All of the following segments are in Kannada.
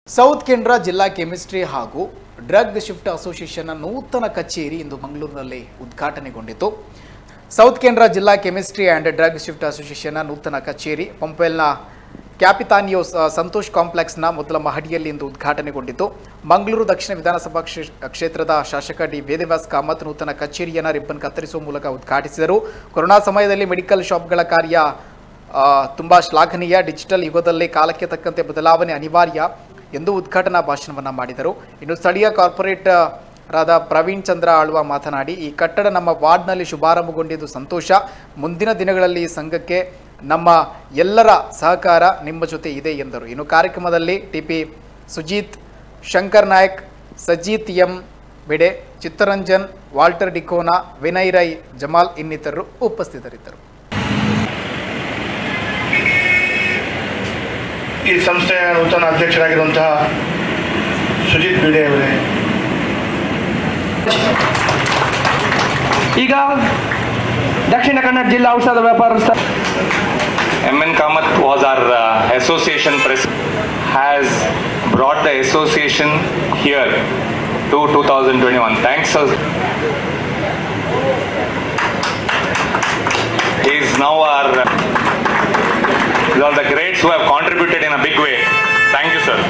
ಸೌತ್ ಕೆನರಾ ಜಿಲ್ಲಾ ಕೆಮಿಸ್ಟ್ರಿ ಹಾಗೂ ಡ್ರಗ್ ಶಿಫ್ಟ್ ಅಸೋಸಿಯೇಷನ್ನ ನೂತನ ಕಚೇರಿ ಇಂದು ಮಂಗಳೂರಿನಲ್ಲಿ ಉದ್ಘಾಟನೆಗೊಂಡಿತು ಸೌತ್ ಕೆನರಾ ಜಿಲ್ಲಾ ಕೆಮಿಸ್ಟ್ರಿ ಆ್ಯಂಡ್ ಡ್ರಗ್ ಶಿಫ್ಟ್ ಅಸೋಸಿಯೇಷನ್ನ ನೂತನ ಕಚೇರಿ ಪಂಪೆಲ್ನ ಕ್ಯಾಪಿತಾನಿಯೋ ಸ- ಸಂತೋಷ್ ಕಾಂಪ್ಲೆಕ್ಸ್ನ ಮೊದಲ ಮಹಡಿಯಲ್ಲಿ ಇಂದು ಉದ್ಘಾಟನೆಗೊಂಡಿತು ಮಂಗಳೂರು ದಕ್ಷಿಣ ವಿಧಾನಸಭಾ ಕ್ಷೇ- ಕ್ಷೇತ್ರದ ಶಾಸಕ ಡಿ ವೇದವ್ಯಾಸ್ ಕಾಮತ್ ನೂತನ ಕಚೇರಿಯನ್ನು ರಿಬ್ಬನ್ ಕತ್ತರಿಸುವ ಮೂಲಕ ಉದ್ಘಾಟಿಸಿದರು ಕೊರೋನಾ ಸಮಯದಲ್ಲಿ ಮೆಡಿಕಲ್ ಶಾಪ್ಗಳ ಕಾರ್ಯ ಆ, ತುಂಬಾ ಶ್ಲಾಘನೀಯ ಡಿಜಿಟಲ್ ಯುಗದಲ್ಲಿ ಕಾಲಕ್ಕೆ ತಕ್ಕಂತೆ ಬದಲಾವಣೆ ಅನಿವಾರ್ಯ ಎಂದು ಉದ್ಘಾಟನಾ ಭಾಷಣವನ್ನು ಮಾಡಿದರು ಇನ್ನು ಸ್ಥಳೀಯ ಕಾರ್ಪೊರೇಟ್ ಆ, ರಾದ ಪ್ರವೀಣ್ ಚಂದ್ರ ಆಳ್ವ ಮಾತನಾಡಿ ಈ ಕಟ್ಟಡ ನಮ್ಮ ವಾರ್ಡ್ನಲ್ಲಿ ಶುಭಾರಂಭಗೊಂಡಿದ್ದು ಸಂತೋಷ ಮುಂದಿನ ದಿನಗಳಲ್ಲಿ ಈ ಸಂಘಕ್ಕೆ ನಮ್ಮ ಎಲ್ಲರ ಸಹಕಾರ ನಿಮ್ಮ ಜೊತೆ ಇದೆ ಎಂದರು ಇನ್ನು ಕಾರ್ಯಕ್ರಮದಲ್ಲಿ TP Sujeeth Shankar Nayak Sajeeth M Bede Chittaranjan Walter Dikona Vinay Rai Jamal ಇನ್ನಿತರರು ಉಪಸ್ಥಿತರಿದ್ದರು ಈ ಸಂಸ್ಥೆಯ ನೂತನ ಅಧ್ಯಕ್ಷರಾಗಿರುವಂತಹ ಸುಜಿತ್ ಬಿಡೆ ಅವರೇ ಈಗ ದಕ್ಷಿಣ ಕನ್ನಡ ಜಿಲ್ಲಾ ಔಷಧ ವ್ಯಾಪಾರಸ್ಥ MN Kamath was our uh, association president, has brought the association here to 2021. Thanks. sir. He is now our, uh, these are the greats who have contributed in a big way. Thank you, sir.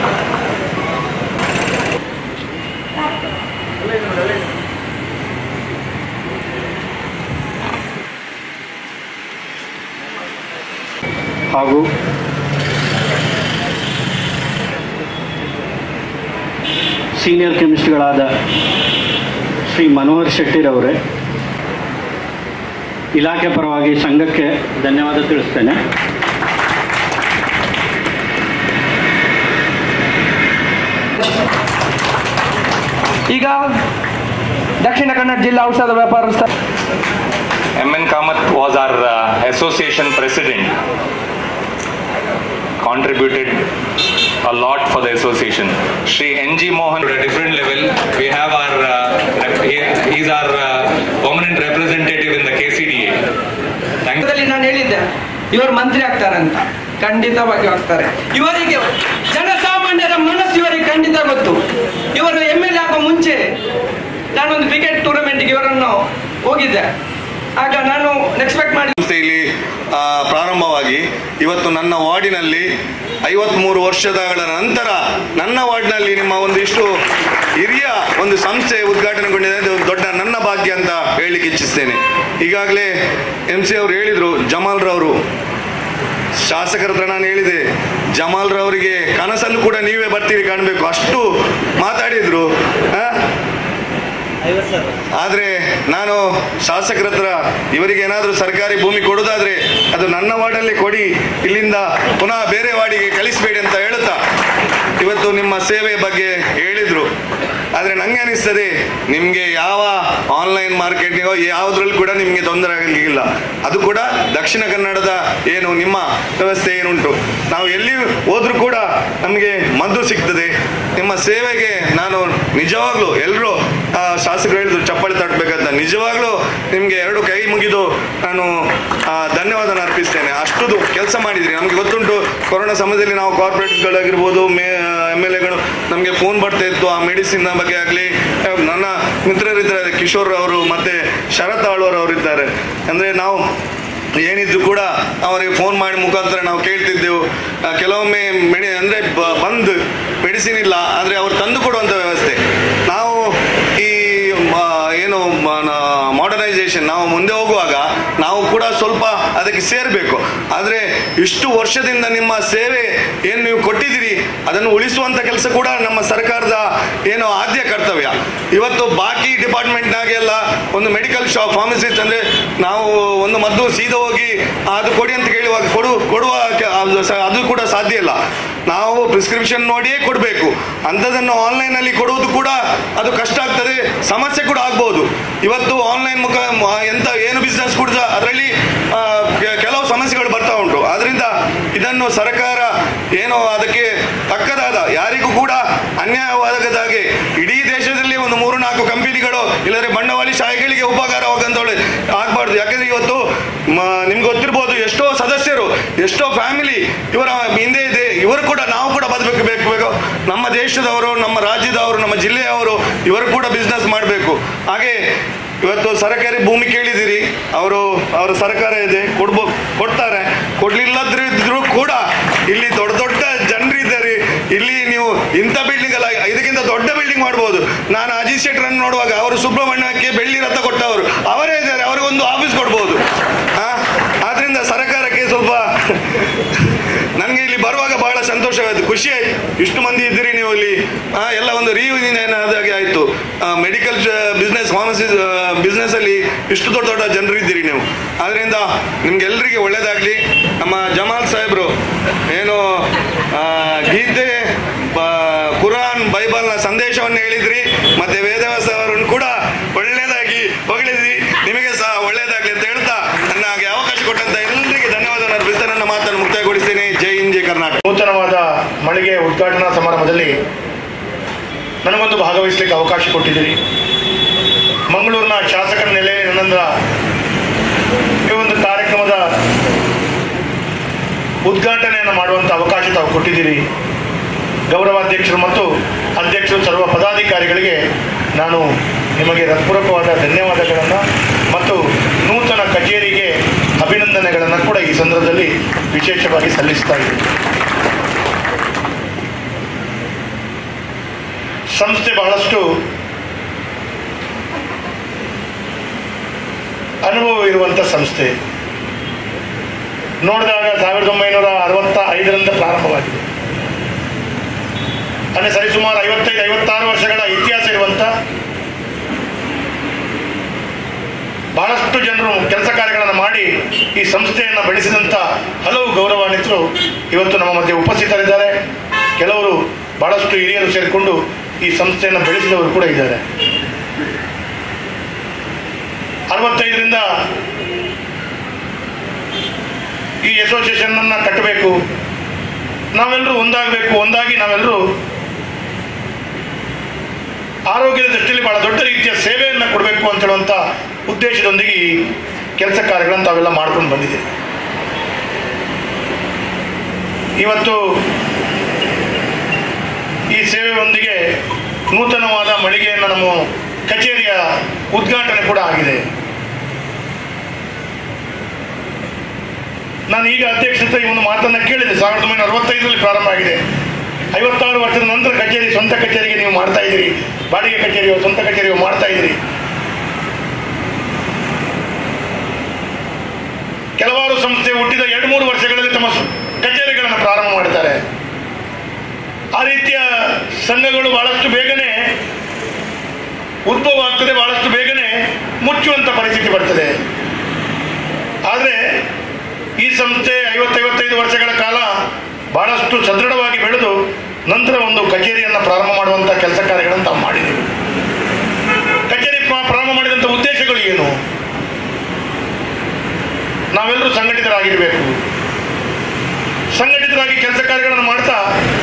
ಹಾಗೂ ಸೀನಿಯರ್ ಕೆಮಿಸ್ಟ್ಗಳಾದ ಶ್ರೀ ಮನೋಹರ್ ಶೆಟ್ಟಿರವರೇ ಇಲಾಖೆ ಪರವಾಗಿ ಸಂಘಕ್ಕೆ ಧನ್ಯವಾದ ತಿಳಿಸ್ತೇನೆ ಈಗ ದಕ್ಷಿಣ ಕನ್ನಡ ಜಿಲ್ಲಾ ಔಷಧ ವ್ಯಾಪಾರಸ್ಥ MN Kamath was our uh, association president, contributed a lot for the association. Shri NG Mohan at a different level. We have our, uh, rep- he- he's our uh, permanent representative in the KCDA. Thank you. ನಾನು ಹೇಳಿದ್ದೆ ಇವರು ಮಂತ್ರಿ ಆಗ್ತಾರಂತ ಖಂಡಿತವಾಗಿ ಆಗ್ತಾರೆ ಇವರಿಗೆ ಜನಸಾಮಾನ್ಯರ ಮನಸ್ಸು ಇವರಿಗೆ ಖಂಡಿತ ಗೊತ್ತು ಇವರು ಎಮ್ ಎಲ್ ಎ ಆಗೋ ಮುಂಚೆ ನಾನೊಂದು ಕ್ರಿಕೆಟ್ ಟೂರ್ನಮೆಂಟ್ಗೆ ಇವರನ್ನು ಹೋಗಿದ್ದೆ ಆಗ ನಾನು ಎಕ್ಸ್ಪೆಕ್ಟ್ ಮಾಡಿ ಸಂಸ್ಥೆಯಲ್ಲಿ ಆ, ಪ್ರಾರಂಭವಾಗಿ ಇವತ್ತು ನನ್ನ ವಾರ್ಡಿನಲ್ಲಿ ಐವತ್ಮೂರು ವರ್ಷಗಳ ನಂತರ ನನ್ನ ವಾರ್ಡ್ನಲ್ಲಿ ನಿಮ್ಮ ಒಂದಿಷ್ಟು ಹಿರಿಯ ಒಂದು ಸಂಸ್ಥೆ ಉದ್ಘಾಟನೆಗೊಂಡಿದೆ ಅದು ದೊಡ್ಡ ನನ್ನ ಭಾಗ್ಯ ಅಂತ ಹೇಳಲಿಕ್ಕೆ ಇಚ್ಛಿಸ್ತೇನೆ ಈಗಾಗಲೇ ಎಂ ಸಿ ಅವರು ಹೇಳಿದರು ಜಮಾಲ್ರವರು ಶಾಸಕರ ಹತ್ರ ನಾನು ಹೇಳಿದೆ ಜಮಾಲ್ರವರಿಗೆ ಕನಸಲ್ಲೂ ಕೂಡ ನೀವೇ ಬರ್ತೀರಿ ಕಾಣಬೇಕು ಅಷ್ಟು ಮಾತಾಡಿದ್ರು ಆ? ಆದರೆ ನಾನು ಶಾಸಕರ ಹತ್ರ ಇವರಿಗೆ ಏನಾದರೂ ಸರ್ಕಾರಿ ಭೂಮಿ ಕೊಡೋದಾದ್ರೆ ಅದು ನನ್ನ ವಾರ್ಡಲ್ಲಿ ಕೊಡಿ ಇಲ್ಲಿಂದ ಪುನಃ ಬೇರೆ ವಾರ್ಡಿಗೆ ಕಳಿಸಬೇಡಿ ಅಂತ ಹೇಳುತ್ತಾ ಇವತ್ತು ನಿಮ್ಮ ಸೇವೆ ಬಗ್ಗೆ ಹೇಳಿದ್ರು ಆದರೆ ನಂಗೆ ಅನಿಸ್ತದೆ ನಿಮಗೆ ಯಾವ ಆನ್ಲೈನ್ ಮಾರ್ಕೆಟಿಂಗೋ ಯಾವುದ್ರಲ್ಲಿ ಕೂಡ ನಿಮಗೆ ತೊಂದರೆ ಆಗಲಿಕ್ಕಿಲ್ಲ ಅದು ಕೂಡ ದಕ್ಷಿಣ ಕನ್ನಡದ ಏನು ನಿಮ್ಮ ವ್ಯವಸ್ಥೆ ಏನುಂಟು ನಾವು ಎಲ್ಲಿ ಹೋದ್ರೂ ಕೂಡ ನಮಗೆ ಮದ್ದು ಸಿಗ್ತದೆ ನಿಮ್ಮ ಸೇವೆಗೆ ನಾನು ನಿಜವಾಗ್ಲೂ ಎಲ್ಲರೂ ಶಾಸಕರು ಹೇಳಿದ್ರು ಚಪ್ಪಾಳೆ ತಟ್ಟಬೇಕಂತ ನಿಜವಾಗ್ಲೂ ನಿಮಗೆ ಎರಡು ಕೈ ಮುಗಿದು ನಾನು ಆ, ಧನ್ಯವಾದನ ಅರ್ಪಿಸ್ತೇನೆ ಅಷ್ಟು ಕೆಲಸ ಮಾಡಿದ್ರಿ ನಮಗೆ ಗೊತ್ತುಂಟು ಕೊರೋನಾ ಸಮಯದಲ್ಲಿ ನಾವು ಕಾರ್ಪೊರೇಟ್ಗಳಾಗಿರ್ಬೋದು ಮೇ ಎಮ್ ಎಲ್ ಎಗಳು ನಮಗೆ ಫೋನ್ ಬರ್ತಾ ಇತ್ತು ಆ ಮೆಡಿಸಿನ್ ಬಗ್ಗೆ ಆಗಲಿ ನನ್ನ ಮಿತ್ರರಿದ್ದಾರೆ ಕಿಶೋರ್ ಅವರು ಮತ್ತೆ ಶರತ್ ಆಳ್ವರ್ ಅವರು ಇದ್ದಾರೆ ಅಂದರೆ ನಾವು ಏನಿದ್ರು ಕೂಡ ಅವರಿಗೆ ಫೋನ್ ಮಾಡಿ ಮುಖಾಂತರ ನಾವು ಕೇಳ್ತಿದ್ದೆವು ಆ, ಕೆಲವೊಮ್ಮೆ ಮೆಡಿ ಅಂದರೆ ಬಂದು ಮೆಡಿಸಿನ್ ಇಲ್ಲ ಆದರೆ ಅವ್ರು ತಂದು ಕೊಡುವಂಥ ವ್ಯವಸ್ಥೆ ನಾವು ಈ ಮ- ಏನು ಮಾಡರ್ನೈಸೇಷನ್ ನಾವು ಮುಂದೆ ಹೋಗುವಾಗ ನಾವು ಕೂಡ ಸ್ವಲ್ಪ ಅದಕ್ಕೆ ಸೇರಬೇಕು ಆದರೆ ಇಷ್ಟು ವರ್ಷದಿಂದ ನಿಮ್ಮ ಸೇವೆ ಏನು ನೀವು ಕೊಟ್ಟಿದ್ದೀರಿ ಅದನ್ನು ಉಳಿಸುವಂಥ ಕೆಲಸ ಕೂಡ ನಮ್ಮ ಸರ್ಕಾರದ ಏನು ಆದ್ಯ ಕರ್ತವ್ಯ ಇವತ್ತು ಬಾಕಿ ಡಿಪಾರ್ಟ್ಮೆಂಟ್ನಾಗೆಲ್ಲ ಒಂದು ಮೆಡಿಕಲ್ ಶಾಪ್ ಫಾರ್ಮಸಿಸ್ಟ್ ಅಂದರೆ ನಾವು ಒಂದು ಮದ್ದು ಸೀದಾ ಹೋಗಿ ಅದು ಕೊಡಿ ಅಂತ ಕೇಳುವಾಗ ಕೊಡು ಕೊಡುವ ಕೆ- ಅದು ಸ- ಅದು ಕೂಡ ಸಾಧ್ಯ ಇಲ್ಲ ನಾವು ಪ್ರಿಸ್ಕ್ರಿಪ್ಷನ್ ನೋಡಿಯೇ ಕೊಡಬೇಕು ಅಂಥದ್ದನ್ನು ಆನ್ಲೈನಲ್ಲಿ ಕೊಡುವುದು ಕೂಡ ಅದು ಕಷ್ಟ ಆಗ್ತದೆ ಸಮಸ್ಯೆ ಕೂಡ ಆಗ್ಬೋದು ಇವತ್ತು ಆನ್ಲೈನ್ ಮುಖ ಮ- ಎಂತ ಏನು ಬಿಸ್ನೆಸ್ ಕೂಡ ಅದರಲ್ಲಿ ಕೆಲವು ಸಮಸ್ಯೆಗಳು ಬರ್ತಾ ಉಂಟು ಆದ್ರಿಂದ ಇದನ್ನು ಸರ್ಕಾರ ಏನೋ ಅದಕ್ಕೆ ತಕ್ಕದಾದ ಯಾರಿಗೂ ಕೂಡ ಅನ್ಯಾಯವಾಗದ ಹಾಗೆ ಇಡೀ ದೇಶದಲ್ಲಿ ಒಂದು ಮೂರು ನಾಲ್ಕು ಕಂಪನಿಗಳು ಇಲ್ಲದ್ರೆ ಬಂಡವಾಳಿ ಶಾಹಿಗಳಿಗೆ ಉಪಕಾರವಾಗಂತೇಳಿ ಆಗ್ಬಾರ್ದು ಯಾಕಂದ್ರೆ ಇವತ್ತು ಮ- ನಿಮ್ಗೆ ಗೊತ್ತಿರ್ಬೋದು ಎಷ್ಟೋ ಸದಸ್ಯರು ಎಷ್ಟೋ ಫ್ಯಾಮಿಲಿ ಇವರ ಹಿಂದೆ ಇದೆ ಇವರು ಕೂಡ ನಾವು ಕೂಡ ಬದುಕಬೇಕು ಬೇಕು ಬೇಕು ನಮ್ಮ ದೇಶದವರು ನಮ್ಮ ರಾಜ್ಯದವರು ನಮ್ಮ ಜಿಲ್ಲೆಯವರು ಇವರು ಕೂಡ ಬಿಸ್ನೆಸ್ ಮಾಡಬೇಕು ಹಾಗೆ ಇವತ್ತು ಸರ್ಕಾರಿ ಭೂಮಿ ಕೇಳಿದಿರಿ ಅವರು ಅವರ ಸರ್ಕಾರ ಇದೆ ಕೊಡ್ಬೋ ಕೊಡ್ತಾರೆ ಕೊಡ್ಲಿಲ್ಲದ್ರಿದ್ರು ಕೂಡ ಇಲ್ಲಿ ದೊಡ್ಡ ದೊಡ್ಡ ಜನರಿದ್ದಾರೆ ಇಲ್ಲಿ ನೀವು ಇಂಥ ಬಿಲ್ಡಿಂಗ್ ಅಲ್ಲ ಇದಕ್ಕಿಂತ ದೊಡ್ಡ ಬಿಲ್ಡಿಂಗ್ ಮಾಡ್ಬೋದು ನಾನು ಅಜಿತ್ ಶೆಟ್ಟರನ್ನು ನೋಡುವಾಗ ಅವರು ಸುಬ್ರಹ್ಮಣ್ಯಕ್ಕೆ ಬೆಳ್ಳಿ ರಥ ಕೊಟ್ಟವರು ಅವರೇ ಇದ್ದಾರೆ ಅವರಿಗೊಂದು ಆಫೀಸ್ ಕೊಡ್ಬೋದು ಹಾ ಆದ್ರಿಂದ ಸರ್ಕಾರಕ್ಕೆ ಸ್ವಲ್ಪ ನನಗೆ ಇಲ್ಲಿ ಬರುವಾಗ ಬಹಳ ಸಂತೋಷವಾಯಿತು ಖುಷಿ ಆಯ್ತು ಇಷ್ಟು ಮಂದಿ ಇದ್ದೀರಿ ನೀವು ಇಲ್ಲಿ ಆ, ಎಲ್ಲ ಒಂದು ರಿಯೂನಿಯನ್ ಆದಾಗೆ ಆಯಿತು ಮೆಡಿಕಲ್ ಬಿಸ್ನೆಸ್ ಫಾರ್ಮಸಿ ಬಿಸ್ನೆಸ್ ಅಲ್ಲಿ ಇಷ್ಟು ದೊಡ್ಡ ದೊಡ್ಡ ಜನರು ಇದ್ದೀರಿ ನೀವು ಆದ್ರಿಂದ ನಿಮ್ಗೆಲ್ಲರಿಗೆ ಒಳ್ಳೇದಾಗ್ಲಿ ನಮ್ಮ ಜಮಾಲ್ ಸಾಹೇಬ್ರು ಏನು ಆ, ಗೀತೆ ಬ- ಕುರಾನ್ ಬೈಬಲ್ನ ಸಂದೇಶವನ್ನು ಹೇಳಿದ್ರಿ ಮತ್ತೆ ವೇದವ್ಯಾಸ ಅವರನ್ನು ಕೂಡ ಒಳ್ಳೇದಾಗಿ ಹೊಗಳಿದ್ರಿ ನಿಮಗೆ ಸಹ ಒಳ್ಳೇದಾಗ್ಲಿ ಅಂತ ಹೇಳ್ತಾ ನನಗೆ ಅವಕಾಶ ಕೊಟ್ಟಂತ ಎಲ್ಲರಿಗೆ ಧನ್ಯವಾದವನ್ನು ಅರ್ಪಿಸ್ತಾ ನನ್ನ ಮಾತನ್ನು ಮುಕ್ತಾಯಗೊಳಿಸ್ತೇನೆ ಜೈ ಹಿಂದ್ ಜೈ ಕರ್ನಾಟಕ ನೂತನವಾದ ಮಳಿಗೆ ಉದ್ಘಾಟನಾ ಸಮಾರಂಭದಲ್ಲಿ ನನಗೊಂದು ಭಾಗವಹಿಸಲಿಕ್ಕೆ ಅವಕಾಶ ಕೊಟ್ಟಿದ್ದೀರಿ ಮಂಗಳೂರಿನ ಶಾಸಕರ ನೆಲೆ ನಂತರ ಈ ಒಂದು ಕಾರ್ಯಕ್ರಮದ ಉದ್ಘಾಟನೆಯನ್ನು ಮಾಡುವಂಥ ಅವಕಾಶ ತಾವು ಕೊಟ್ಟಿದ್ದೀರಿ ಗೌರವಾಧ್ಯಕ್ಷರು ಮತ್ತು ಅಧ್ಯಕ್ಷರು ಸರ್ವ ಪದಾಧಿಕಾರಿಗಳಿಗೆ ನಾನು ನಿಮಗೆ ಹೃತ್ಪೂರ್ವಕವಾದ ಧನ್ಯವಾದಗಳನ್ನು ಮತ್ತು ನೂತನ ಕಚೇರಿಗೆ ಅಭಿನಂದನೆಗಳನ್ನು ಕೂಡ ಈ ಸಂದರ್ಭದಲ್ಲಿ ವಿಶೇಷವಾಗಿ ಸಲ್ಲಿಸ್ತಾ ಇದ್ದೀನಿ ಸಂಸ್ಥೆ ಬಹಳಷ್ಟು ಅನುಭವ ಇರುವಂಥ ಸಂಸ್ಥೆ ನೋಡಿದಾಗ ಸಾವಿರದ ಒಂಬೈನೂರ ಅರವತ್ತ ಐದರಿಂದ ಪ್ರಾರಂಭವಾಗಿದೆ ಅಂದರೆ ಸರಿಸುಮಾರು ಐವತ್ತೈದು ಐವತ್ತಾರು ವರ್ಷಗಳ ಇತಿಹಾಸ ಇರುವಂಥ ಬಹಳಷ್ಟು ಜನರು ಕೆಲಸ ಕಾರ್ಯಗಳನ್ನು ಮಾಡಿ ಈ ಸಂಸ್ಥೆಯನ್ನು ಬೆಳೆಸಿದಂಥ ಹಲವು ಗೌರವಾನ್ವಿತರು ಇವತ್ತು ನಮ್ಮ ಮಧ್ಯೆ ಉಪಸ್ಥಿತರಿದ್ದಾರೆ ಕೆಲವರು ಬಹಳಷ್ಟು ಹಿರಿಯರು ಸೇರಿಕೊಂಡು ಈ ಸಂಸ್ಥೆಯನ್ನು ಬೆಳೆಸಿದವರು ಕೂಡ ಇದ್ದಾರೆ ಅರವತ್ತೈದರಿಂದ ಈ ಅಸೋಸಿಯೇಷನ್ ಕಟ್ಟಬೇಕು ನಾವೆಲ್ಲರೂ ಒಂದಾಗಬೇಕು ಒಂದಾಗಿ ನಾವೆಲ್ಲರೂ ಆರೋಗ್ಯದ ದೃಷ್ಟಿಯಲ್ಲಿ ಬಹಳ ದೊಡ್ಡ ರೀತಿಯ ಸೇವೆಯನ್ನು ಕೊಡಬೇಕು ಅಂತ ಹೇಳುವಂಥ ಉದ್ದೇಶದೊಂದಿಗೆ ಈ ಕೆಲಸ ಕಾರ್ಯಗಳನ್ನು ತಾವೆಲ್ಲ ಮಾಡ್ಕೊಂಡು ಬಂದಿದೆ ಇವತ್ತು ಈ ಸೇವೆಯೊಂದಿಗೆ ನೂತನವಾದ ಮಳಿಗೆಯನ್ನು ನಮ್ಮ ಕಚೇರಿಯ ಉದ್ಘಾಟನೆ ಕೂಡ ಆಗಿದೆ ನಾನು ಈಗ ಅಧ್ಯಕ್ಷತೆ ಈ ಒಂದು ಮಾತನ್ನು ಕೇಳಿದೆ ಸಾವಿರದ ಒಂಬೈನೂರ ಅರವತ್ತೈದರಲ್ಲಿ ಪ್ರಾರಂಭ ಆಗಿದೆ ಐವತ್ತಾರು ವರ್ಷದ ನಂತರ ಕಚೇರಿ ಸ್ವಂತ ಕಚೇರಿಗೆ ನೀವು ಮಾಡ್ತಾ ಇದ್ದೀರಿ ಬಾಡಿಗೆ ಕಚೇರಿಯೋ ಸ್ವಂತ ಕಚೇರಿಯೋ ಮಾಡ್ತಾ ಇದ್ದೀರಿ ಕೆಲವಾರು ಸಂಸ್ಥೆ ಹುಟ್ಟಿದ ಎರಡು ಮೂರು ವರ್ಷಗಳಲ್ಲಿ ತಮ್ಮ ಸ್- ಕಚೇರಿಗಳನ್ನು ಪ್ರಾರಂಭ ಮಾಡಿದ್ದಾರೆ ಆ ರೀತಿಯ ಸಂಘಗಳು ಬಹಳಷ್ಟು ಬೇಗನೆ ಉದ್ಭವ ಆಗ್ತದೆ ಬಹಳಷ್ಟು ಬೇಗನೆ ಮುಚ್ಚುವಂಥ ಪರಿಸ್ಥಿತಿ ಬರ್ತದೆ ಆದರೆ ಈ ಸಂಸ್ಥೆ ಐವತ್ತೈವತ್ತೈದು ವರ್ಷಗಳ ಕಾಲ ಬಹಳಷ್ಟು ಸದೃಢವಾಗಿ ಬೆಳೆದು ನಂತರ ಒಂದು ಕಚೇರಿಯನ್ನು ಪ್ರಾರಂಭ ಮಾಡುವಂಥ ಕೆಲಸ ಕಾರ್ಯಗಳನ್ನು ತಾವು ಮಾಡಿದ್ದೀವಿ ಕಚೇರಿ ಪ್ರಾ- ಪ್ರಾರಂಭ ಮಾಡಿದಂಥ ಉದ್ದೇಶಗಳು ಏನು ನಾವೆಲ್ಲರೂ ಸಂಘಟಿತರಾಗಿರಬೇಕು ಸಂಘಟಿತರಾಗಿ ಕೆಲಸ ಕಾರ್ಯಗಳನ್ನು ಮಾಡ್ತಾ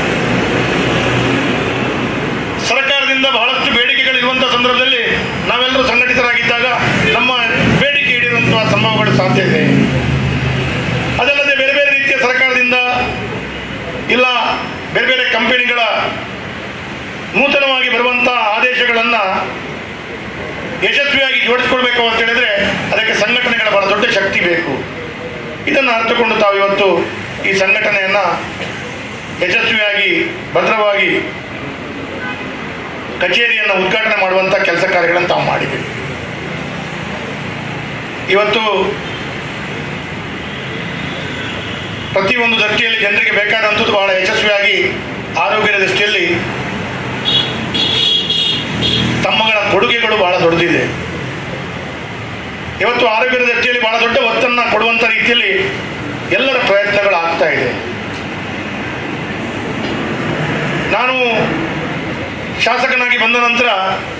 ಸರ್ಕಾರದಿಂದ ಬಹಳಷ್ಟು ಬೇಡಿಕೆಗಳಿರುವಂಥ ಸಂದರ್ಭದಲ್ಲಿ ನಾವೆಲ್ಲರೂ ಸಂಘಟಿತರಾಗಿದ್ದಾಗ ನಮ್ಮ ಬೇಡಿಕೆ ಈಡೇರುವಂತಹ ಸಂಭವಗಳು ಸಾಧ್ಯ ಇದೆ ಅದಲ್ಲದೆ ಬೇರೆ ಬೇರೆ ರೀತಿಯ ಸರ್ಕಾರದಿಂದ ಇಲ್ಲ ಬೇರೆ ಬೇರೆ ಕಂಪನಿಗಳ ನೂತನವಾಗಿ ಬರುವಂಥ ಆದೇಶಗಳನ್ನು ಯಶಸ್ವಿಯಾಗಿ ಜೋಡಿಸ್ಕೊಳ್ಬೇಕು ಅಂತ ಹೇಳಿದ್ರೆ ಅದಕ್ಕೆ ಸಂಘಟನೆಗಳ ಬಹಳ ದೊಡ್ಡ ಶಕ್ತಿ ಬೇಕು ಇದನ್ನು ಅರ್ಥಕೊಂಡು ತಾವು ಇವತ್ತು ಈ ಸಂಘಟನೆಯನ್ನು ಯಶಸ್ವಿಯಾಗಿ ಭದ್ರವಾಗಿ ಕಚೇರಿಯನ್ನು ಉದ್ಘಾಟನೆ ಮಾಡುವಂಥ ಕೆಲಸ ಕಾರ್ಯಗಳನ್ನು ತಾವು ಮಾಡಿದ್ದೀವಿ ಇವತ್ತು ಪ್ರತಿಯೊಂದು ದೃಷ್ಟಿಯಲ್ಲಿ ಜನರಿಗೆ ಬೇಕಾದಂಥದ್ದು ಬಹಳ ಯಶಸ್ವಿಯಾಗಿ ಆರೋಗ್ಯದ ದೃಷ್ಟಿಯಲ್ಲಿ ತಮ್ಮಗಳ ಕೊಡುಗೆಗಳು ಬಹಳ ದೊಡ್ಡದಿದೆ ಇವತ್ತು ಆರೋಗ್ಯದ ದೃಷ್ಟಿಯಲ್ಲಿ ಬಹಳ ದೊಡ್ಡ ಒತ್ತನ್ನು ಕೊಡುವಂಥ ರೀತಿಯಲ್ಲಿ ಎಲ್ಲರ ಪ್ರಯತ್ನಗಳು ಆಗ್ತಾ ಇದೆ ನಾನು ಶಾಸಕನಾಗಿ ಬಂದ ನಂತರ